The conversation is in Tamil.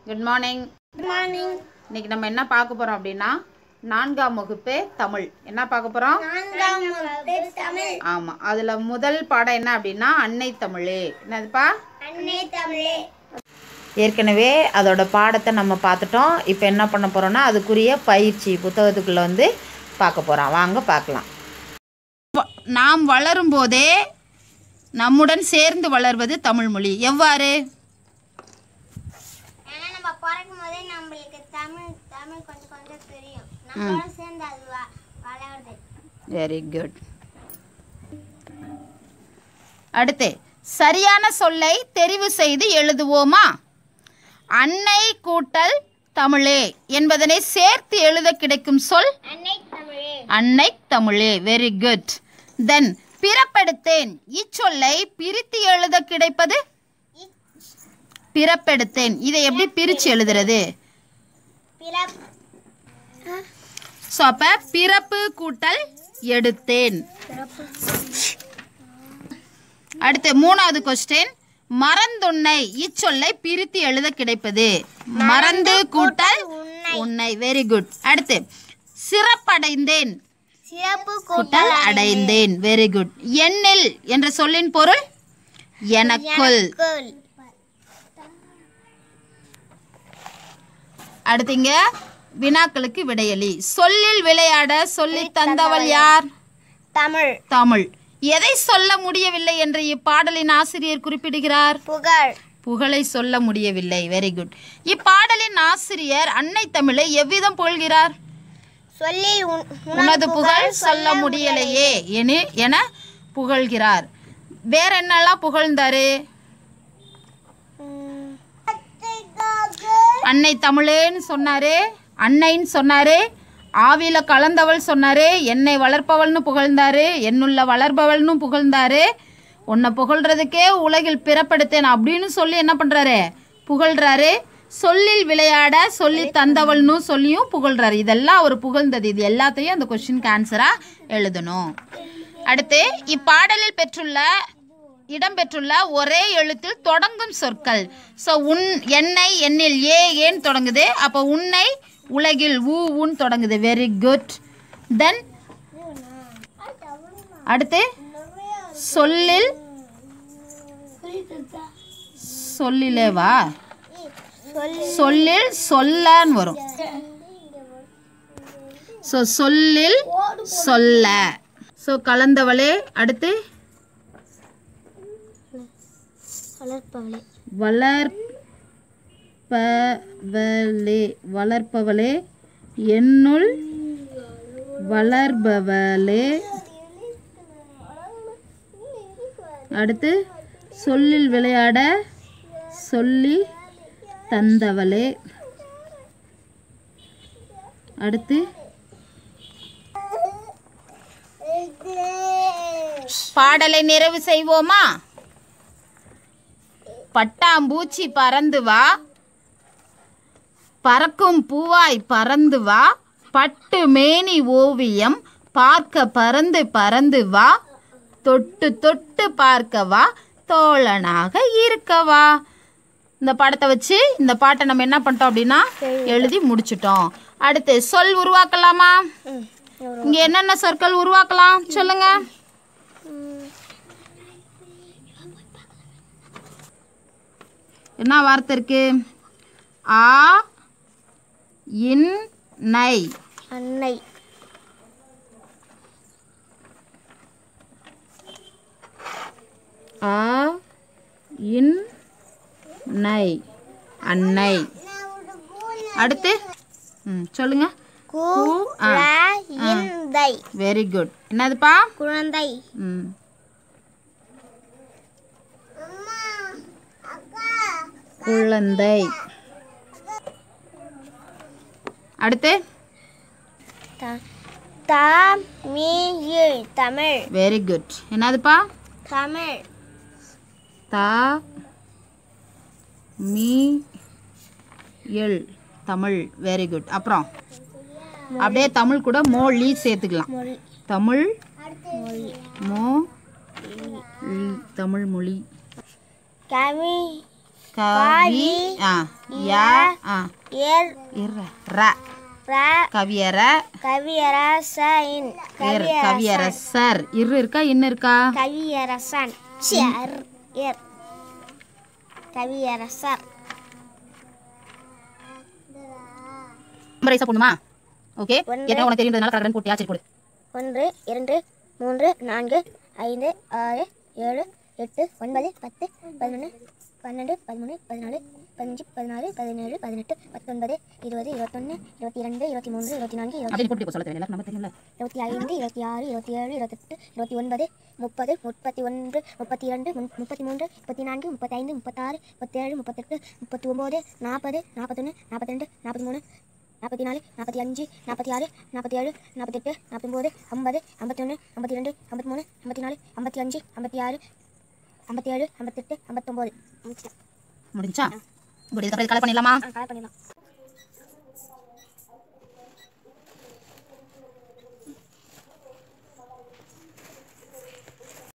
குட் மார்னிங் குட் மார்னிங் இன்னைக்கு நம்ம என்ன பார்க்க போறோம் அப்படின்னா நான்காம் வகுப்பு தமிழ் என்ன பார்க்க போறோம் நான்காம் வகுப்பு தமிழ் ஆமா அதுல முதல் பாடம் என்ன அப்படின்னா அன்னை தமிழே என்னதுப்பா அன்னை தமிழே ஏற்கனவே அதோட பாடத்தை நம்ம பார்த்துட்டோம் இப்போ என்ன பண்ண போறோம்னா அதுக்குரிய பயிற்சி புத்தகத்துக்குள்ள வந்து பார்க்க போறோம் வாங்க பார்க்கலாம் நாம் வளரும் போதே நம்முடன் சேர்ந்து வளர்வது தமிழ் மொழி எவ்வாறு ஏன்னா நம்ம பிறக்கும் போதே நம்மளுக்கு தமிழ் தமிழ் கொஞ்சம் கொஞ்சம் தெரியும் நம்மளோட சேர்ந்து அது வ- வளருது வெரி குட் அடுத்து சரியான சொல்லை தெரிவு செய்து எழுதுவோமா அன்னை கூட்டல் தமிழே என்பதனை சேர்த்து எழுத கிடைக்கும் சொல் அன்னை தமிழே அன்னை தமிழே வெரி குட் தென் பிறப்பெடுத்தேன் இச்சொல்லை பிரித்து எழுத கிடைப்பது பிறப்பெடுத்தேன் இதை எப்படி பிரித்து எழுதுறது பிறப் ஸோ அப்போ பிறப்பு கூட்டல் எடுத்தேன் அடுத்து மூணாவது கொஸ்டின் மறந்துன்னை இச்சொல்லை பிரித்து எழுத கிடைப்பது மறந்து கூட்டல் உன்னை வெரி குட் அடுத்து சிறப்படைந்தேன் சிறப்பு கூட்டல் அடைந்தேன் வெரி குட் எண்ணில் என்ற சொல்லின் பொருள் எனக்குள் கூட்டல் அடுத்தீங்க வினாக்களுக்கு விடையளி சொல்லில் விளையாட சொல்லி தந்தவள் யார் தமிழ் தமிழ் எதை சொல்ல முடியவில்லை என்று இப்பாடலின் ஆசிரியர் குறிப்பிடுகிறார் புகழ் புகழை சொல்ல முடியவில்லை வெரி குட் இப்பாடலின் ஆசிரியர் அன்னை தமிழை எவ்விதம் புகழ்கிறார் சொல்லி உன்- உனது புகழ் சொல்ல முடியலையே என என புகழ்கிறார் வேற என்னெல்லாம் புகழ்ந்தாரு உம், அன்னை தமிழேன்னு சொன்னாரு அன்னைன்னு சொன்னாரு ஆவியில கலந்தவள் சொன்னாரு என்னை வளர்ப்பவள்னு புகழ்ந்தாரு என்னுள்ள வளர்பவள்னு புகழ்ந்தாரு உன்னை புகழ்றதுக்கே உலகில் பிறப்படுத்தேன் அப்படின்னு சொல்லி என்ன பண்றாரு புகழ்றாரு சொல்லில் விளையாட சொல்லி தந்தவள்னு சொல்லியும் புகழ்றாரு இதெல்லாம் அவர் புகழ்ந்தது இது எல்லாத்தையும் அந்த கொஸ்டினுக்கு ஆன்சரா எழுதணும் அடுத்து இப்பாடலில் பெற்றுள்ள இடம்பெற்றுள்ள ஒரே எழுத்தில் தொடங்கும் சொற்கள் ஸோ உன் என்னை எண்ணில் ஏ ஏன் தொடங்குது அப்போ உன்னை உலகில் ஊ உன் தொடங்குது வெரி குட் தென் அடுத்து சொல்லில் சொல்லிலே வா சொல்லில் சொல்லன்னு வரும் ஸோ சொல்லில் சொல்ல ஸோ கலந்தவளே அடுத்து வளர்ப்பவளே வளர்ப்பவளே வளர்ப்பவளே என்னுள் வளர்பவளே அடுத்து சொல்லில் விளையாட சொல்லி தந்தவளே அடுத்து பாடலை நிறைவு செய்வோமா பட்டாம்பூச்சி பறந்து வா பறக்கும் பூவாய் பறந்து வா பட்டு மேனி ஓவியம் பார்க்க பறந்து பறந்து வா தொட்டு தொட்டு பார்க்க வா தோழனாக இருக்கவா இந்த படத்தை வச்சு இந்த பாட்டை நம்ம என்ன பண்ணிட்டோம் அப்படின்னா எழுதி முடிச்சிட்டோம் அடுத்து சொல் உருவாக்கலாமா இங்க என்னென்ன சொற்கள் உருவாக்கலாம் சொல்லுங்க என்ன வார்த்தை இருக்கு ஆ இன் நை அன்னை ஆ இன் நை அன்னை அடுத்து ம் சொல்லுங்க கு ஆ. ல இந்தை வெரி குட் என்னதுப்பா குழந்தை ம் குழந்தை அடுத்து தமிழ் தமிழ் வெரி குட் என்னதுப்பா தமிழ் தா மீ எல் தமிழ் வெரி குட் அப்புறம் அப்படியே தமிழ் கூட மொழி சேர்த்துக்கலாம் மொழி தமிழ் மொழி மோ ழி, தமிழ் மொழி தமிழ் கவி ஆ யா ஆ ஏர் இர் ர ர கவியர கவியரசன் இர் கவியரசர் இரு இருக்கா இன்னும் இருக்கா கவியரசன் சி, அர், ஏர் கவியரசர் நம்பர் ஐசா போடணுமா ஓகே ஏற்கனவே உனக்கு தெரியுன்றதுனால கடற்கடன் போட்டியா சரி போடு ஒன்று இரண்டு மூன்று நான்கு ஐந்து ஆறு ஏழு எட்டு ஒன்பது பத்து பதினொன்று பன்னெண்டு பதிமூணு பதினாலு பதினஞ்சு பதினாறு பதினேழு பதினெட்டு பத்தொன்பது இருபது இருபத்தொன்று இருபத்தி இரண்டு இருபத்தி மூன்று இருபத்தி நான்கு இருபத்தி அப்படி போட்டு சொல்ல தெரியல நம்ம தெரியும்ல இருபத்தி ஐந்து இருபத்தி ஆறு இருபத்தி ஏழு இருபத்தெட்டு இருபத்தி ஒன்பது முப்பது முப்பத்தி ஒன்று முப்பத்தி இரண்டு முப்- முப்பத்தி மூன்று முப்பத்தி நான்கு முப்பத்தைந்து முப்பத்தாறு முப்பத்தேழு முப்பத்தெட்டு முப்பத்தி ஒம்பது நாற்பது நாற்பத்தொன்று நாற்பத்தி ரெண்டு நாற்பத்தி மூணு நாற்பத்தி நாலு நாற்பத்தி அஞ்சு நாற்பத்தி ஆறு நாற்பத்தி ஏழு நாற்பத்தெட்டு நாற்பத்தொம்போது ஐம்பது ஐம்பத்தொன்று ஐம்பத்தி ரெண்டு ஐம்பத்தி மூணு ஐம்பத்தி நாலு ஐம்பத்தி அஞ்சு ஐம்பத்தி ஆறு ஐம்பத்தி ஏழு ஐம்பத்தெட்டு ஐம்பத்தொம்போது முடிஞ்சா இப்படி இதுக்கப்புறம் கலை பண்ணிடலாமா கலர் பண்ணிடலாம்